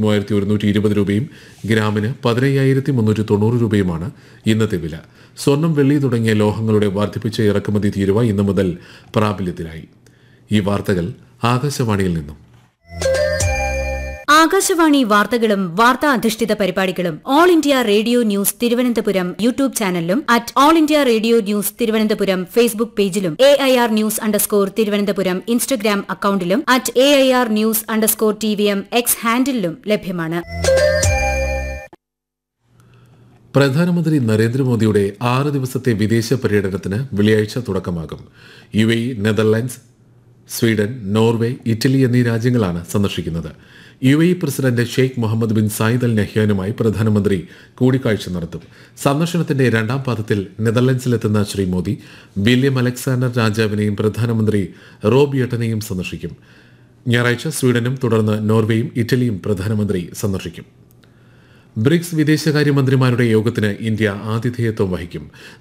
മൂവായിരത്തി ഒരുന്നൂറ്റി ഇരുപത് രൂപയും ഗ്രാമിന് പതിനയ്യായിരത്തി മുന്നൂറ്റി തൊണ്ണൂറ് രൂപയുമാണ് ഇന്നത്തെ വില സ്വർണം വെള്ളി തുടങ്ങിയ ലോഹങ്ങളുടെ വർദ്ധിപ്പിച്ച ഇറക്കുമതി തീരുവ ഇന്നു മുതൽ പ്രാബല്യത്തിലായി ഈ വാർത്തകൾ ആകാശവാണിയിൽ നിന്നും ആകാശവാണി വാർത്തകളും വാർത്താ അധിഷ്ഠിത പരിപാടികളും all India radio news Thiruvananthapuram YouTube ചാനലിലും at all India radio news Thiruvananthapuram Facebook പേജിലും A I R news underscore Thiruvananthapuram Instagram അക്കൌണ്ടിലും at A I R news underscore T V M X ഹാൻഡിലും ലഭ്യമാണ് പ്രധാനമന്ത്രി നരേന്ദ്രമോദിയുടെ ആറ് ദിവസത്തെ വിദേശ പര്യടനത്തിന് വെള്ളിയാഴ്ച തുടക്കമാകും U A Netherlands Sweden Norway Italy എന്നീ രാജ്യങ്ങളാണ് സന്ദർശിക്കുന്നത് U A president Sheikh Mohammed bin Zayed Al നഹ്യാനുമായി പ്രധാനമന്ത്രി കൂടിക്കാഴ്ച നടത്തും സന്ദർശനത്തിന്റെ രണ്ടാം പാദത്തിൽ നെതർലൻഡ്സിലെത്തുന്ന ശ്രീ മോദി വില്യം അലക്സാണ്ടർ രാജാവിനെയും പ്രധാനമന്ത്രി റോബിയട്ടനെയും സന്ദർശിക്കും ഞായറാഴ്ച സ്വീഡനും തുടർന്ന് നോർവേയും ഇറ്റലിയും പ്രധാനമന്ത്രി സന്ദർശിക്കും ബ്രിക്സ് വിദേശകാര്യമന്ത്രിമാരുടെ യോഗത്തിന് ഇന്ത്യ ആതിഥേയത്വം വഹിക്കും